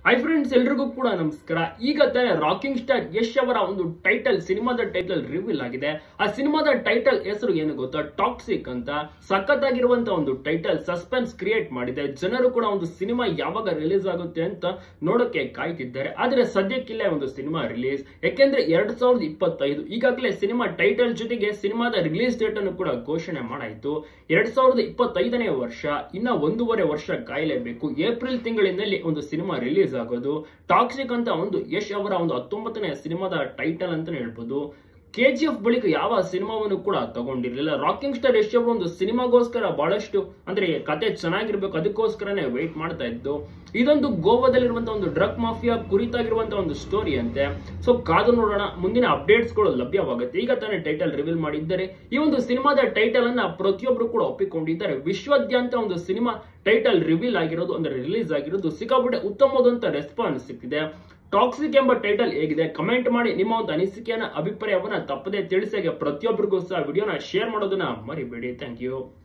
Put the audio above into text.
hi friends ಎಲ್ರಿಗೂ ಕೂಡ ನಮಸ್ಕಾರ ಈಗ ತಾನೇ ರಾಕಿಂಗ್ ಸ್ಟಾರ್ ಯಶ್ ಅವರ ಒಂದು ಟೈಟಲ್ ಸಿನಿಮಾದ ಟೈಟಲ್ ರಿವೀಲ್ ಆಗಿದೆ ಆ ಸಿನಿಮಾದ ಟೈಟಲ್ ಹೆಸರು ಏನು ಗೊತ್ತಾ ಟಾಕ್ಸಿಕ್ ಅಂತ ಸಖತ್ತಾಗಿರುವಂತ ಒಂದು ಟೈಟಲ್ ಸಸ್ಪೆನ್ಸ್ ಕ್ರಿಯೇಟ್ ಮಾಡಿದೆ ಜನರು ಕೂಡ ಒಂದು ಸಿನಿಮಾ ಯಾವಾಗ ರಿಲೀಸ್ ಆಗುತ್ತೆ ಅಂತ ನೋಡೋಕೆ ಕಾಯ್ತಿದ್ದಾರೆ ಆದ್ರೆ ಸದ್ಯಕ್ಕಿಲ್ಲ ಒಂದು ಸಿನಿಮಾ ರಿಲೀಸ್ ಯಾಕೆಂದ್ರೆ ಎರಡ್ ಸಾವಿರದ ಇಪ್ಪತ್ತೈದು ಈಗಾಗಲೇ ಸಿನಿಮಾ ಟೈಟಲ್ ಜೊತೆಗೆ ಸಿನಿಮಾದ ರಿಲೀಸ್ ಡೇಟ್ ಅನ್ನು ಕೂಡ ಘೋಷಣೆ ಮಾಡಾಯಿತು ಎರಡ್ ಸಾವಿರದ ಇಪ್ಪತ್ತೈದನೇ ವರ್ಷ ಇನ್ನ ಒಂದೂವರೆ ವರ್ಷ ಕಾಯಲೇಬೇಕು ಏಪ್ರಿಲ್ ತಿಂಗಳಿನಲ್ಲಿ ಒಂದು ಸಿನಿಮಾ ರಿಲೀಸ್ ಆಗೋದು ಟಾಕ್ಸಿಕ್ ಅಂತ ಒಂದು ಯಶ್ ಅವರ ಒಂದು ಹತ್ತೊಂಬತ್ತನೇ ಸಿನಿಮಾದ ಟೈಟಲ್ ಅಂತಾನೆ ಹೇಳ್ಬೋದು ಕೆಜಿಎಫ್ ಬಳಿಕ ಯಾವ ಸಿನಿಮಾವನ್ನು ಕೂಡ ತಗೊಂಡಿರ್ಲಿಲ್ಲ ರಾಕಿಂಗ್ ಸ್ಟಾರ್ ಯಶ್ ಅವರು ಒಂದು ಸಿನಿಮಾಗೋಸ್ಕರ ಬಹಳಷ್ಟು ಅಂದ್ರೆ ಕತೆ ಚೆನ್ನಾಗಿರ್ಬೇಕು ಅದಕ್ಕೋಸ್ಕರನೇ ವೆಯ್ಟ್ ಮಾಡ್ತಾ ಇದ್ದು ಇದೊಂದು ಗೋವಾದಲ್ಲಿರುವಂತಹ ಒಂದು ಡ್ರಗ್ ಮಾಫಿಯಾ ಕುರಿತಾಗಿರುವಂತಹ ಒಂದು ಸ್ಟೋರಿ ಅಂತೆ ಸೊ ಕಾದು ನೋಡೋಣ ಮುಂದಿನ ಅಪ್ಡೇಟ್ಸ್ ಗಳು ಲಭ್ಯವಾಗುತ್ತೆ ಈಗ ತಾನೇ ಟೈಟಲ್ ರಿವೀಲ್ ಮಾಡಿದ್ದಾರೆ ಈ ಒಂದು ಸಿನಿಮಾದ ಟೈಟಲ್ ಅನ್ನ ಪ್ರತಿಯೊಬ್ರು ಕೂಡ ಒಪ್ಪಿಕೊಂಡಿದ್ದಾರೆ ವಿಶ್ವಾದ್ಯಂತ ಒಂದು ಸಿನಿಮಾ ಟೈಟಲ್ ರಿವೀಲ್ ಆಗಿರೋದು ಅಂದ್ರೆ ರಿಲೀಸ್ ಆಗಿರೋದು ಸಿಕ್ಕಾಪಟ್ಟೆ ಉತ್ತಮವಾದಂತ ರೆಸ್ಪಾನ್ಸ್ ಸಿಕ್ಕಿದೆ ಟಾಕ್ಸಿಕ್ ಎಂಬ ಟೈಟಲ್ ಹೇಗಿದೆ ಕಮೆಂಟ್ ಮಾಡಿ ನಿಮ್ಮ ಒಂದು ಅನಿಸಿಕೆಯನ್ನ ಅಭಿಪ್ರಾಯವನ್ನ ತಪ್ಪದೆ ತಿಳಿಸಾಗೆ ಪ್ರತಿಯೊಬ್ಬರಿಗೂ ಸಹ ವಿಡಿಯೋನ ಶೇರ್ ಮಾಡೋದನ್ನ ಮರಿಬೇಡಿ ಥ್ಯಾಂಕ್ ಯು